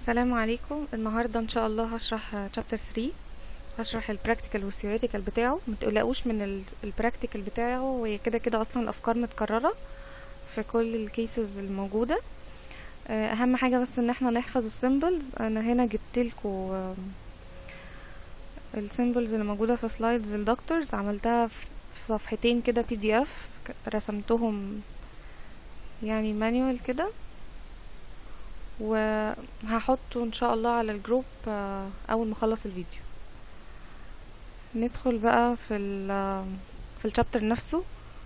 السلام عليكم النهاردة ان شاء الله هشرح chapter 3 هشرح البراكتيكال والثيوريتيكال بتاعه متقلقوش من البراكتيكال بتاعه وهي كده كده اصلا الافكار متكررة في كل الكيسز الموجودة آه، اهم حاجة بس ان احنا نحفظ السيمبلز انا هنا جبتلكوا السيمبلز اللي موجودة في سلايدز الدكتورز عملتها في في صفحتين كده بي دي اف رسمتهم يعني مانيوال كده وهحطه ان شاء الله على الجروب آه، اول ما اخلص الفيديو ندخل بقى في ال في الشابتر نفسه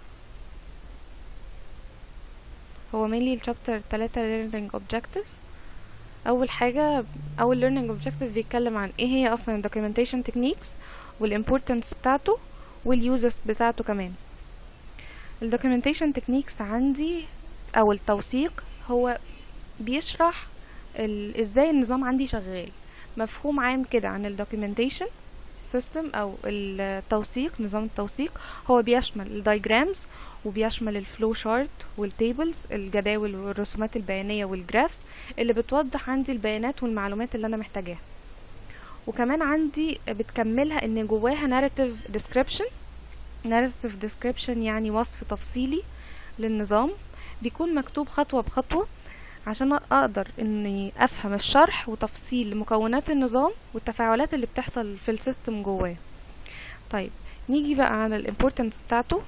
هو mainly الشابتر تلاتة learning objective اول حاجة اول learning objective بيتكلم عن ايه هي اصلا ال documentation techniques والimportance بتاعته والuses بتاعته كمان ال documentation techniques عندي او التوثيق هو بيشرح ال... ازاي النظام عندي شغال مفهوم عام كده عن ال documentation system او التوثيق نظام التوثيق هو بيشمل الدايجرامز وبيشمل الفلو شارت والتيبلز الجداول والرسومات البيانية والجرافس اللي بتوضح عندي البيانات والمعلومات اللي انا محتاجاها وكمان عندي بتكملها ان جواها narrative description narrative description يعني وصف تفصيلي للنظام بيكون مكتوب خطوة بخطوة عشان اقدر اني افهم الشرح وتفصيل مكونات النظام والتفاعلات اللي بتحصل في السيستم جواه طيب نيجي بقى على الامبورتنس بتاعته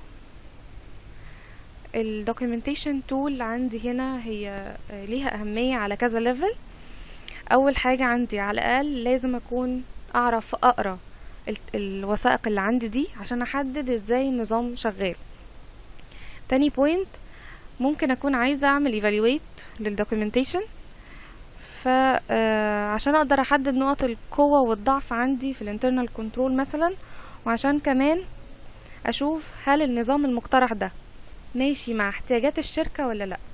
الدوكيومنتيشن تول عندي هنا هي ليها اهمية على كذا ليفل اول حاجة عندي على الاقل لازم اكون اعرف اقرا ال- الوثائق اللي عندي دي عشان احدد ازاي النظام شغال تاني بوينت ممكن اكون عايزة اعمل evaluate للدوكيومنتيشن فعشان اقدر احدد نقط القوة والضعف عندي في الانترنال كنترول مثلا وعشان كمان اشوف هل النظام المقترح ده ماشي مع احتياجات الشركة ولا لا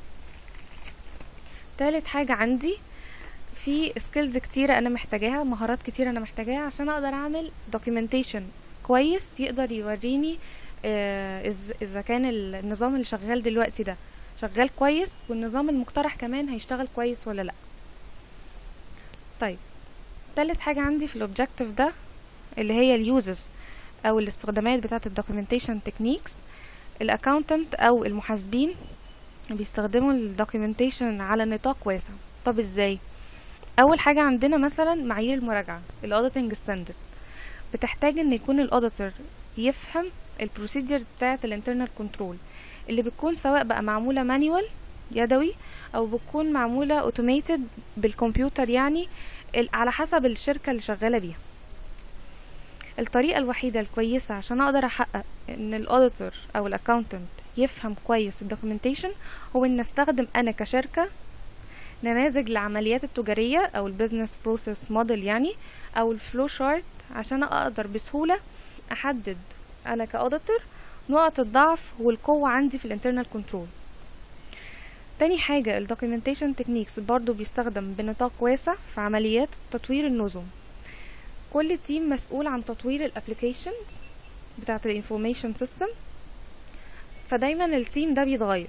تالت حاجة عندي في سكيلز كتيرة انا محتاجاها مهارات كتيرة انا محتاجاها عشان اقدر اعمل documentation كويس يقدر يوريني آه، إز- اذا كان النظام اللي شغال دلوقتي ده شغال كويس والنظام المقترح كمان هيشتغل كويس ولا لا طيب تالت حاجة عندي في الاوبجكتيف ده اللي هي اليوزز او الاستخدامات بتاعة الدوكيومنتيشن تكنيكس الاكاونتنت او المحاسبين بيستخدموا الدوكيومنتيشن على نطاق واسع طب ازاي اول حاجة عندنا مثلا معايير المراجعة الاوديتنج ستاندرد بتحتاج ان يكون الاوديتور يفهم البروسيدجرز بتاعة الانترنال كنترول اللي بتكون سواء بقى معمولة مانيوال يدوي او بتكون معمولة اوتوميتد بالكمبيوتر يعني ال- على حسب الشركة اللي شغالة بيها الطريقة الوحيدة الكويسة عشان اقدر احقق ان الاوديتور او الاكاونتنت يفهم كويس الدوكيومنتيشن هو ان استخدم انا كشركة نماذج العمليات التجارية او البيزنس بروسيس موديل يعني او الفلو شارت عشان اقدر بسهولة احدد انا كاوديتور نقط الضعف والقوة عندي في الانترنال كنترول تاني حاجة الدوكيومنتيشن تكنيكس برضو بيستخدم بنطاق واسع في عمليات تطوير النظم كل تيم مسؤول عن تطوير الابليكيشنز بتاعة الانفورميشن سيستم فدايما التيم ده بيتغير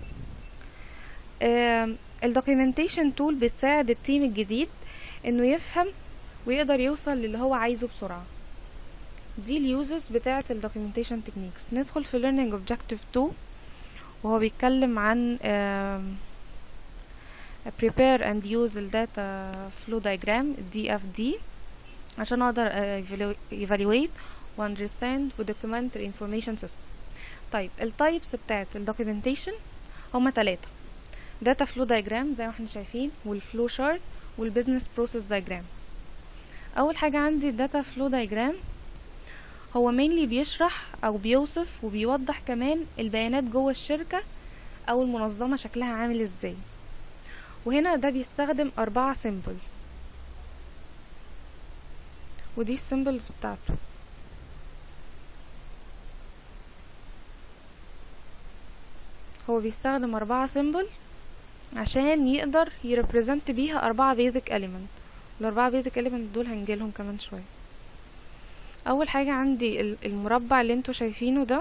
الدوكيومنتيشن تول بتساعد التيم الجديد انه يفهم ويقدر يوصل للي هو عايزه بسرعة دي اليوزز بتاعة الدوكيومنتيشن تكنيكس ندخل في learning objective 2 وهو بيتكلم عن آم، prepare and use ال data flow diagram DFD عشان اقدر آه، evalu- evaluate و understand و document ال information system طيب التايبس بتاعت ال documentation هما تلاتة data flow diagram زي ما احنا شايفين والفلو chart والbusiness process diagram اول حاجة عندي data flow diagram هو mainly بيشرح او بيوصف وبيوضح كمان البيانات جوه الشركة او المنظمة شكلها عامل ازاي وهنا ده بيستخدم اربعة سيمبل ودي السيمبلز بتاعته هو بيستخدم اربعة سيمبل عشان يقدر يريبريزنت بيها اربعة بيزك element الاربعة بيزك element دول هنجيلهم كمان شوية اول حاجة عندي ال- المربع اللي انتوا شايفينه ده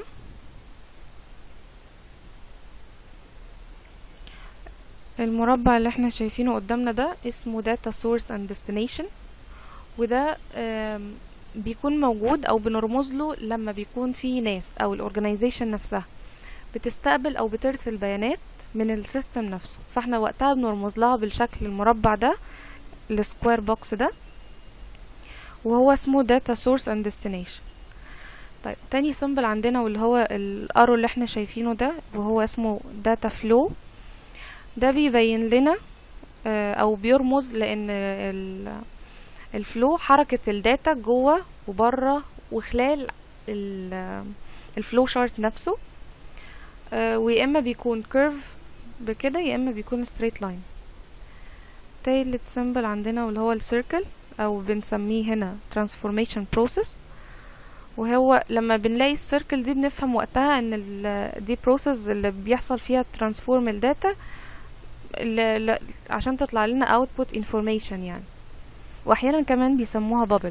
المربع اللي احنا شايفينه قدامنا ده اسمه data source and destination وده آم، بيكون موجود او بنرمز له لما بيكون في ناس او الاورجنايزيشن نفسها بتستقبل او بترسل بيانات من السيستم نفسه فاحنا وقتها بنرمز لها بالشكل المربع ده السكوير بوكس ده وهو اسمه data source and destination طيب تاني سيمبل عندنا واللي هو الارو اللي احنا شايفينه ده وهو اسمه data flow ده بيبين لنا آه، او بيرمز لان ال- الفلو حركة الداتا جوه وبره وخلال ال- الفلو شارت نفسه آه، ويا اما بيكون كيرف بكده يا اما بيكون ستريت لاين تالت سيمبل عندنا واللي هو السيركل او بنسميه هنا transformation process وهو لما بنلاقي السيركل دي بنفهم وقتها ان ال- دي بروسيس اللي بيحصل فيها ترانسفورم الداتا ل- ل- عشان تطلع لنا output information يعني واحيانا كمان بيسموها bubble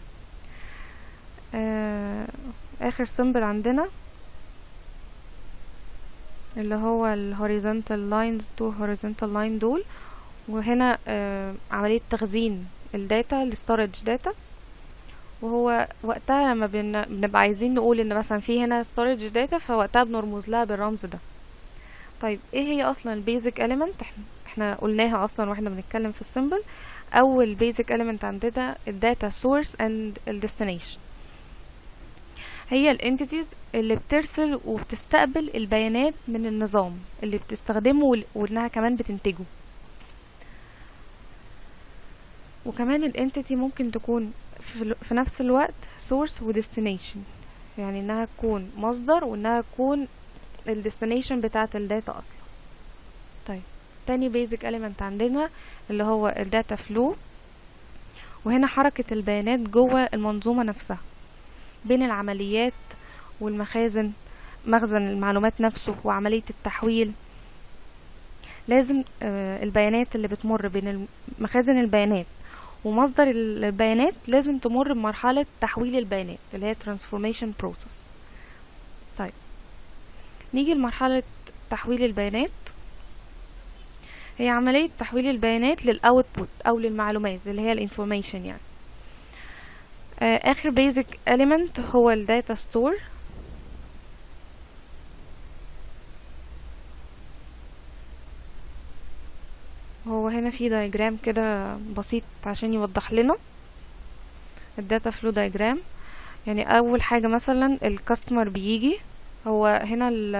آه اخر سيمبل عندنا اللي هو ال horizontal lines to horizontal line دول وهنا آه عملية تخزين الداتا الستورج داتا وهو وقتها لما بن- بنبقى عايزين نقول ان مثلا في هنا storage داتا فوقتها بنرمز لها بالرمز ده طيب ايه هي اصلا البيزك element احنا احنا قلناها اصلا واحنا بنتكلم في السيمبل اول بيزك element عندنا الداتا source and الديستنيشن هي الانتيتيز اللي بترسل وبتستقبل البيانات من النظام اللي بتستخدمه وال- وانها كمان بتنتجه وكمان الانتيتي ممكن تكون في, ال- في نفس الوقت source و destination يعني انها تكون مصدر وانها تكون ال destination بتاعة الداتا اصلا طيب تاني basic element عندنا اللي هو الداتا flow وهنا حركة البيانات جوه المنظومة نفسها بين العمليات والمخازن مخزن المعلومات نفسه وعملية التحويل لازم آه، البيانات اللي بتمر بين الم- مخازن البيانات ومصدر ال- البيانات لازم تمر بمرحلة تحويل البيانات اللي هي transformation process طيب نيجي لمرحلة تحويل البيانات هي عملية تحويل البيانات للأوتبوت أو للمعلومات اللي هي الانفورميشن يعني آه، آخر basic element هو الداتا ستور هو هنا في دايجرام كده بسيط عشان يوضح لنا الداتا فلو دايجرام يعني اول حاجة مثلا الكاستمر بيجي هو هنا ال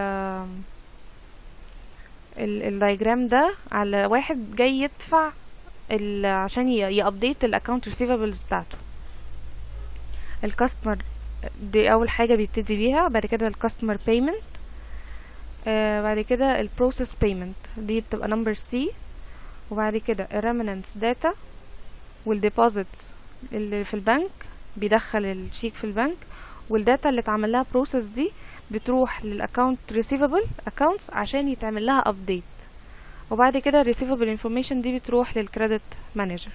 ال- الدايجرام ده على واحد جاي يدفع ال عشان يابديت الاكونت ريسيفبلز بتاعته الكاستمر دي اول حاجة بيبتدي بيها بعد كده الكاستمر بيمنت آه بعد كده البروسيس بيمنت دي بتبقى نمبر سي وبعد كده الريمننس داتا والديبوزيتس اللي في البنك بيدخل الشيك في البنك والداتا اللي اتعمل لها بروسيس دي بتروح للاكونت ريسيفبل اكونتس عشان يتعمل لها ابديت وبعد كده الريسيفبل انفورميشن دي بتروح للكريدت مانجر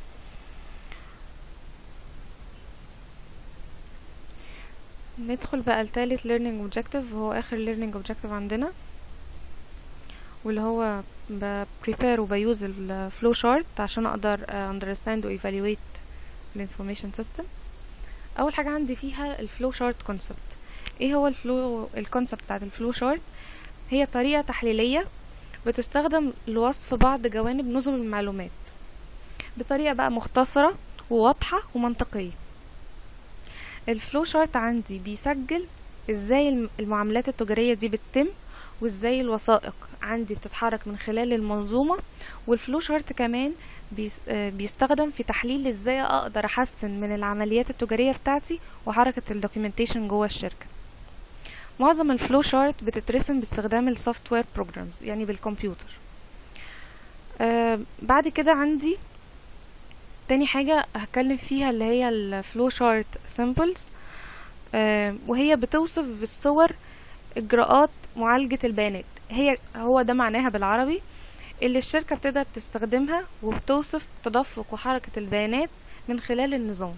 ندخل بقى لتالت learning objective وهو اخر learning objective عندنا واللي هو ب prepare وبيوز ال flow chart عشان اقدر uh, understand و evaluate ال information system اول حاجة عندي فيها ال flow chart concept ايه هو الفلو الكونسبت بتاعت الفلو شارت هي طريقة تحليلية بتستخدم لوصف بعض جوانب نظم المعلومات بطريقة بقى مختصرة وواضحة ومنطقية الفلو شارت عندي بيسجل ازاي الم- المعاملات التجارية دي بتتم وازاي الوثائق عندي بتتحرك من خلال المنظومة والفلو شارت كمان بيس- آه، بيستخدم في تحليل ازاي اقدر احسن من العمليات التجارية بتاعتي وحركة الدوكيومنتيشن جوه الشركة معظم الفلو شارت بتترسم باستخدام السوفت وير بروجرامز يعني بالكمبيوتر آه بعد كده عندي تاني حاجة هتكلم فيها اللي هي الفلو شارت سيمبلز آه وهي بتوصف بالصور اجراءات معالجة البيانات هي هو ده معناها بالعربي اللي الشركة بتقدر تستخدمها وبتوصف تدفق وحركة البيانات من خلال النظام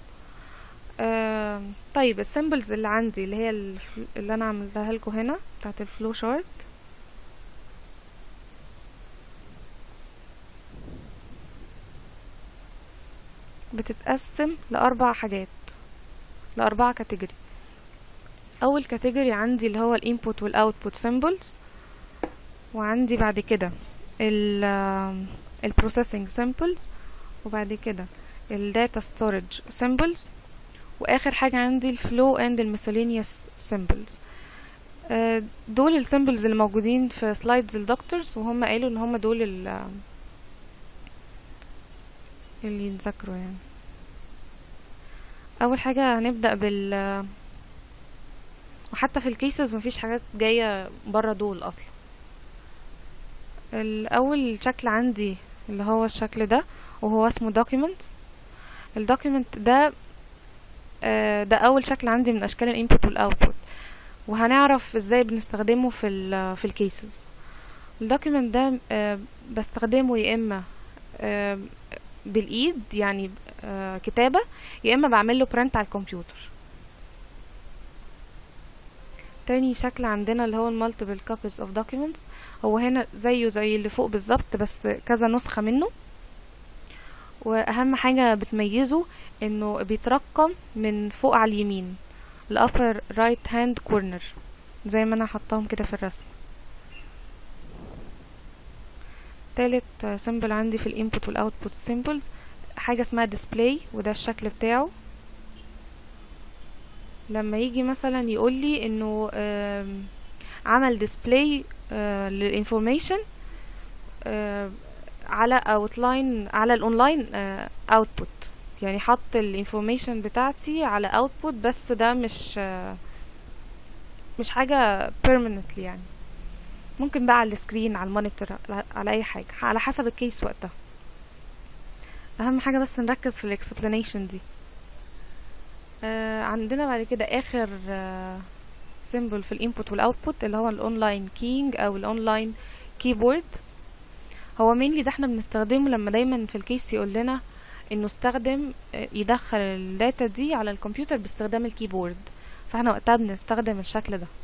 آه طيب السيمبلز اللي عندي اللي هي الف- اللي انا عملتها لكم هنا بتاعت الفلو شارت بتتقسم لأربع حاجات لأربعة كاتيجوري أول كاتيجوري عندي اللي هو الانبوت والاوتبوت symbols وعندي بعد كده ال البروسيسنج symbols وبعد كده الداتا ستورج symbols واخر حاجة عندي الفلو اند الميسلينيوس symbols آه، دول السيمبلز اللي موجودين في سلايدز الدكتورز وهم قالوا ان هم دول ال- اللي يتذكروا يعني اول حاجة هنبدأ بال وحتى في الكيسز مفيش حاجات جاية برا دول اصلا الاول شكل عندي اللي هو الشكل ده وهو اسمه document الدوكيمنت ده آه، ده اول شكل عندي من اشكال الانبوت والاوتبوت وهنعرف ازاي بنستخدمه في ال في الكيسز الدوكيمنت ده آه، بستخدمه يا اما آه، بالايد يعني آه، كتابة يا اما بعمل له برنت على الكمبيوتر تاني شكل عندنا اللي هو المالتيبل copies of documents هو هنا زيه زي اللي فوق بالظبط بس كذا نسخة منه واهم حاجة بتميزه انه بيترقم من فوق على اليمين ال upper right hand corner زي ما انا حطاهم كده في الرسم تالت سيمبل عندي في الانبوت والاوتبوت symbols حاجة اسمها display وده الشكل بتاعه لما يجي مثلا يقول لي انه آم، عمل display آه، للinformation آه، على اوتلاين على الاونلاين اوتبوت يعني حط الانفورميشن بتاعتي على اوتبوت بس ده مش آه، مش حاجة permanently يعني ممكن بقى على السكرين على المونيتور على- على اي حاجة على حسب الكيس وقتها اهم حاجة بس نركز في الاكسبلانيشن دي آه عندنا بعد كده اخر آه سيمبل في الانبوت والاوتبوت اللي هو الاونلاين كينج او الاونلاين كيبورد هو مينلي ده احنا بنستخدمه لما دايما في الكيس يقول لنا انه استخدم آه، يدخل الداتا دي على الكمبيوتر باستخدام الكيبورد فاحنا وقتها بنستخدم الشكل ده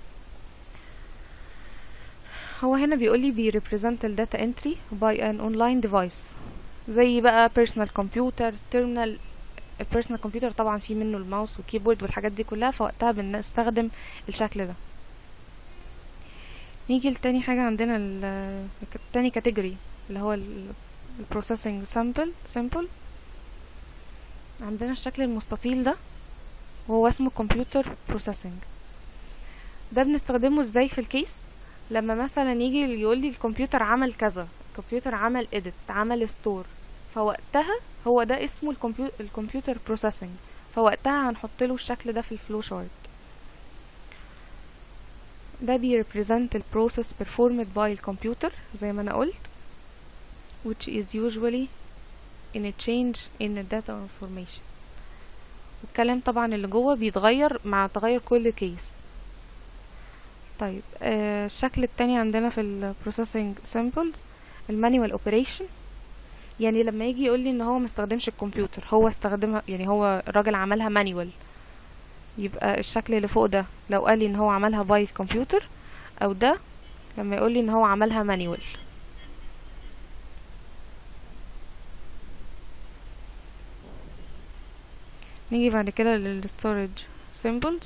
هو هنا بيقول لي بي represent ال data entry by an online device زي بقى personal computer terminal البيرسونال كمبيوتر طبعا في منه الماوس والكيبورد والحاجات دي كلها فوقتها بنستخدم الشكل ده نيجي لتاني حاجة عندنا ال- تاني كاتيجوري اللي هو البروسيسنج سامبل سامبل عندنا الشكل المستطيل ده وهو اسمه كمبيوتر بروسيسنج ده بنستخدمه ازاي في الكيس لما مثلا يجي يقول لي الكمبيوتر عمل كذا الكمبيوتر عمل edit عمل ستور فوقتها هو ده اسمه الكمبيو... الكمبيوتر بروسيسنج فوقتها هنحط له الشكل ده في الفلو شارت ده بي represent the process performed by الكمبيوتر زي ما انا قلت which is usually in a change in the data information الكلام طبعا اللي جوه بيتغير مع تغير كل كيس طيب آه الشكل التاني عندنا في ال processing samples المانيوال operation يعني لما يجي يقول لي ان هو ما استخدمش الكمبيوتر هو استخدمها يعني هو الراجل عملها مانيوال يبقى الشكل اللي فوق ده لو قال لي ان هو عملها باي كمبيوتر او ده لما يقول لي ان هو عملها مانيوال نيجي بعد كده للستورج symbols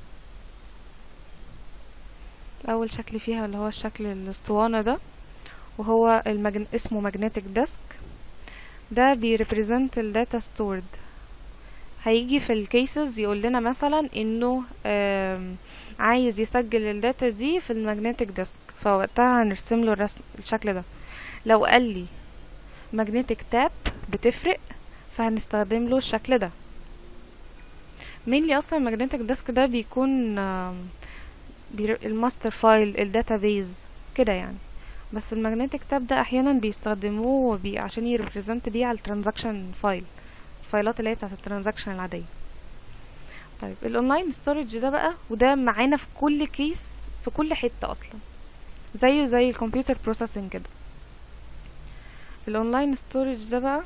اول شكل فيها اللي هو الشكل الاسطوانة ده وهو المجن... اسمه magnetic disk ده بي represent ال data stored هيجي في الكيسز يقول لنا مثلا انه آم، عايز يسجل الداتا دي في المagnetic ديسك فوقتها هنرسم له الرسم الشكل ده لو قال لي magnetic تاب بتفرق فهنستخدم له الشكل ده mainly اصلا المagnetic ديسك ده بيكون آم، بير- الماستر فايل الداتابيز كده يعني بس المagnetic تاب ده احيانا بيستخدموه بي عشان يريبريزنت بيه على الترانزاكشن فايل الفايلات اللي هي بتاعت الترانزاكشن العادية طيب الاونلاين ستورج ده بقى وده معانا في كل كيس في كل حتة اصلا زيه زي الكمبيوتر بروسيسنج كده الاونلاين ستورج ده بقى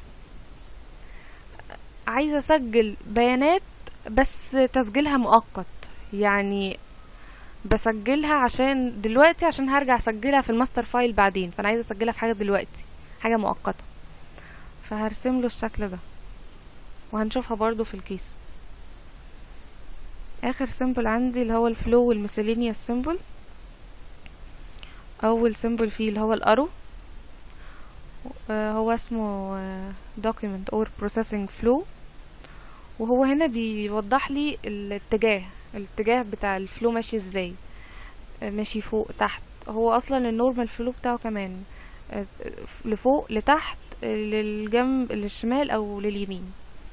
عايزة اسجل بيانات بس تسجيلها مؤقت يعني بسجلها عشان دلوقتي عشان هرجع اسجلها في الماستر فايل بعدين فانا عايزه اسجلها في حاجه دلوقتي حاجه مؤقته فهرسم له الشكل ده وهنشوفها برضو في الكيسز اخر سيمبل عندي اللي هو الفلو والميسيلينيوس سيمبل اول سيمبل فيه اللي هو الارو آه، هو اسمه آه، document or processing flow وهو هنا بيوضح لي الاتجاه الاتجاه بتاع الفلو ماشي ازاي آه، ماشي فوق تحت هو اصلا النورمال فلو بتاعه كمان آه، لفوق لتحت آه، للجنب للشمال او لليمين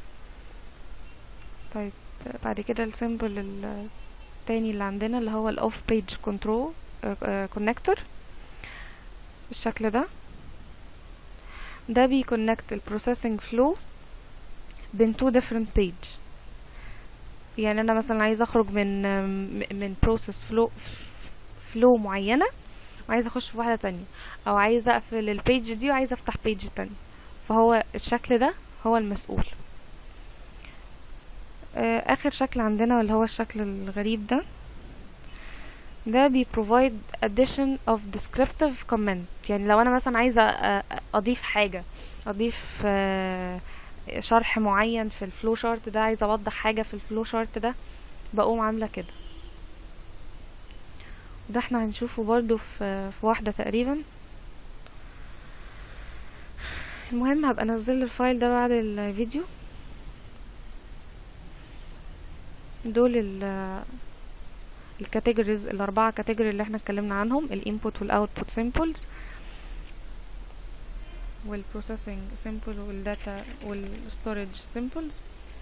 طيب آه، بعد كده السيمبل التاني اللي عندنا اللي هو الاوف بيج كنترول كونكتور بالشكل ده ده بيكونكت البروسيسنج فلو بين تو different page يعني انا مثلا عايزه اخرج من من بروسيس فلو فلو معينه وعايزه اخش في واحده تانية او عايزه اقفل البيج دي وعايزه افتح بيج تانية فهو الشكل ده هو المسؤول آه، اخر شكل عندنا اللي هو الشكل الغريب ده ده بي provide addition of descriptive comment يعني لو انا مثلا عايزه آه، اضيف حاجه اضيف آه، شرح معين في الفلو شارت ده عايزه اوضح حاجه في الفلو شارت ده بقوم عامله كده ده احنا هنشوفه برضو في في واحده تقريبا المهم هبقى انزل الفايل ده بعد الفيديو دول ال الكاتيجوريز الاربعه كاتيجوري اللي احنا اتكلمنا عنهم الانبوت والاوتبوت سيمبلز والبروسيسنج سيمبل والداتا والستورج سيمبلز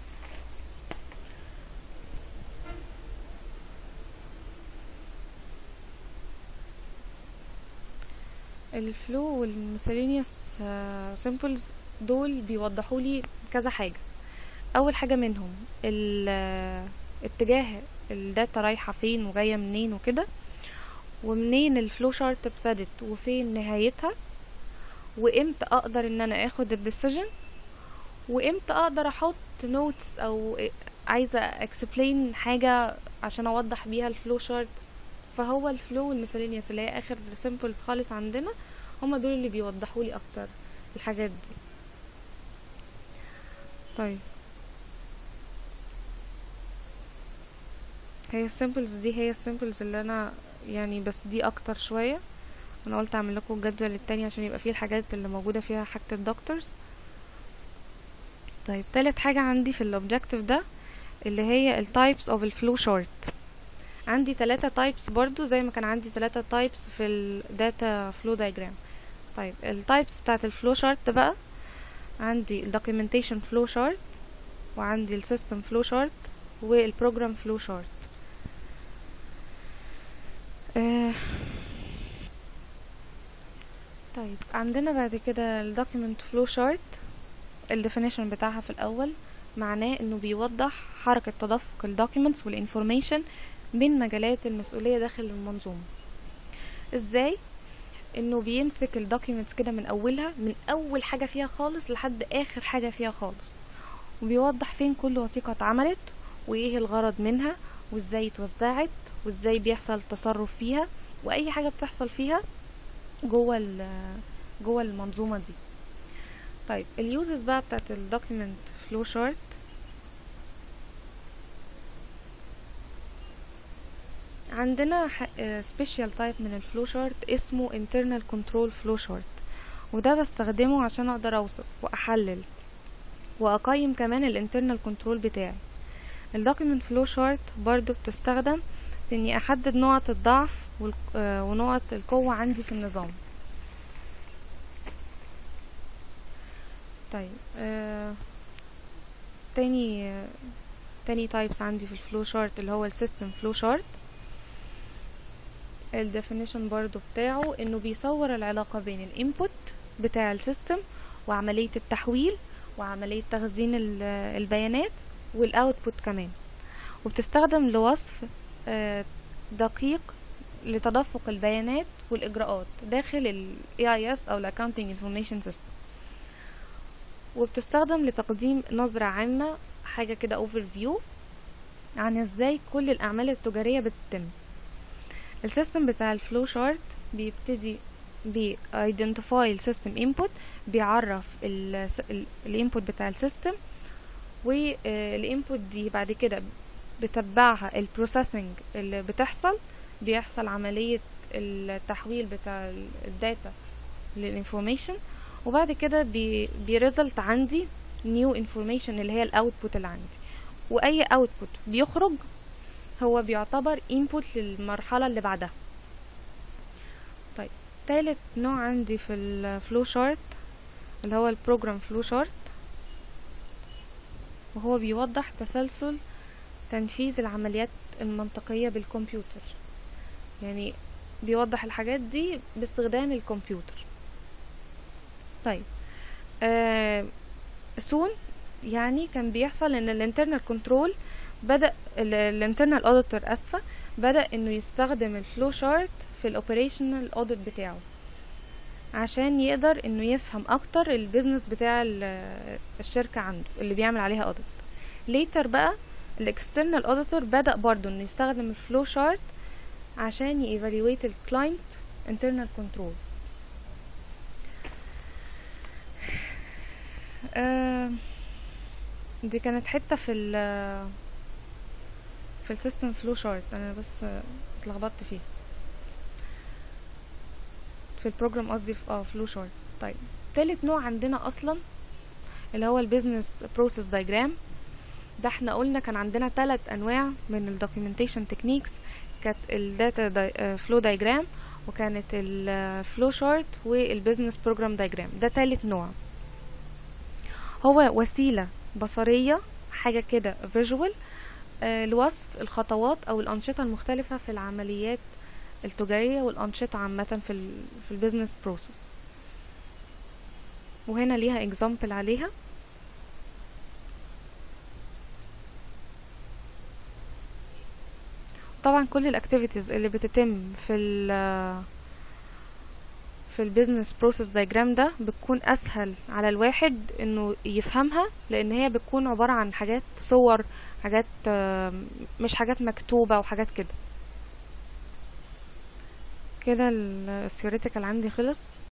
الفلو والميسلينيوس سيمبلز دول بيوضحوا لي كذا حاجه اول حاجه منهم ال- اتجاه الداتا رايحه فين وجايه منين وكده ومنين الفلو شارت ابتدت وفين نهايتها وامتى اقدر ان انا اخد الديسيجن وامتى اقدر احط نوتس او عايزه اكسبلين حاجه عشان اوضح بيها الفلو شارت فهو الفلو والميسلينيوس اللي هي اخر سيمبلز خالص عندنا هما دول اللي بيوضحوا لي اكتر الحاجات دي طيب هي السيمبلز دي هي السيمبلز اللي انا يعني بس دي اكتر شويه انا قلت اعمل لكم الجدول التاني عشان يبقى فيه الحاجات اللي موجوده فيها حاجه الدكتورز طيب تالت حاجه عندي في الاوبجكتيف ده اللي هي التايبس اوف الفلو شارت عندي ثلاثة تايبس برضو زي ما كان عندي ثلاثة تايبس في الداتا فلو diagram طيب التايبس بتاعت الفلو شارت بقى عندي الدوكيومنتيشن فلو شارت وعندي السيستم فلو شارت والبروجرام فلو شارت آه طيب عندنا بعد كده الدوكيمنت فلو شارت الديفينيشن بتاعها في الاول معناه انه بيوضح حركة تدفق الدوكيمنتس والانفورميشن بين مجالات المسؤولية داخل المنظومة ازاي انه بيمسك الدوكيمنتس كده من اولها من اول حاجة فيها خالص لحد اخر حاجة فيها خالص وبيوضح فين كل وثيقة اتعملت وايه الغرض منها وازاي اتوزعت وازاي بيحصل التصرف فيها واي حاجة بتحصل فيها جوه ال جوه المنظومة دي طيب اليوزز بقى بتاعت الدوكيمنت فلو شارت عندنا سبيشال تايب من الفلو شارت اسمه internal control flow chart وده بستخدمه عشان اقدر اوصف واحلل واقيم كمان الانترنال كنترول بتاعي الدوكيمنت فلو شارت برضو بتستخدم في اني احدد نقط الضعف والق- آه، ونقط القوة عندي في النظام طيب آه تاني آه تاني تايبس عندي في الفلو شارت اللي هو السيستم فلو شارت الديفينيشن برضو بتاعه انه بيصور العلاقة بين الانبوت بتاع السيستم وعملية التحويل وعملية تخزين ال- البيانات والاوتبوت كمان وبتستخدم لوصف آه، دقيق لتدفق البيانات والإجراءات داخل ال AIS أو ال Accounting Information System وبتستخدم لتقديم نظرة عامة حاجة كده overview عن ازاي كل الأعمال التجارية بتتم السيستم بتاع الفلو شارت بيبتدي ب identify السيستم input بيعرف الانبوت بتاع السيستم والانبوت دي بعد كده بتبعها البروسيسنج اللي بتحصل بيحصل عملية التحويل بتاع الداتا للانفورميشن وبعد كده بي بيرزلت عندي نيو انفورميشن اللي هي الاوتبوت اللي عندي واي اوتبوت بيخرج هو بيعتبر input للمرحلة اللي بعدها طيب تالت نوع عندي في الفلو شارت اللي هو البروجرام فلو شارت وهو بيوضح تسلسل تنفيذ العمليات المنطقية بالكمبيوتر يعني بيوضح الحاجات دي باستخدام الكمبيوتر طيب آه سون يعني كان بيحصل ان الانترنال كنترول بدأ الانترنال اوديتور اسفة بدأ انه يستخدم الفلو شارت في الاوبريشنال اوديت بتاعه عشان يقدر انه يفهم اكتر البيزنس بتاع الشركة عنده اللي بيعمل عليها اوديت ليتر بقى الاكسترنال اوديتور بدأ برضو انه يستخدم الفلو شارت عشان ييفالويت الكلاينت internal كنترول آه دي كانت حتة في ال في السيستم فلو شارت انا بس اتلخبطت فيه في البروجرام قصدي في اه فلو شارت طيب تالت نوع عندنا اصلا اللي هو البيزنس بروسيس دايجرام ده احنا قلنا كان عندنا ثلاث انواع من الدوكيومنتيشن تكنيكس كانت الداتا فلو دايجرام وكانت الفلو شارت والبيزنس بروجرام دايجرام ده تالت نوع هو وسيلة بصرية حاجة كده فيجوال آه لوصف الخطوات او الانشطة المختلفة في العمليات التجارية والانشطة عامة في ال في البيزنس بروسيس وهنا ليها اكزامبل عليها طبعا كل الاكتيفيتيز اللي بتتم في ال في البيزنس بروسيس دايجرام ده بتكون اسهل على الواحد انه يفهمها لان هي بتكون عبارة عن حاجات صور حاجات مش حاجات مكتوبة وحاجات كده كده الثيوريتيكال عندي خلص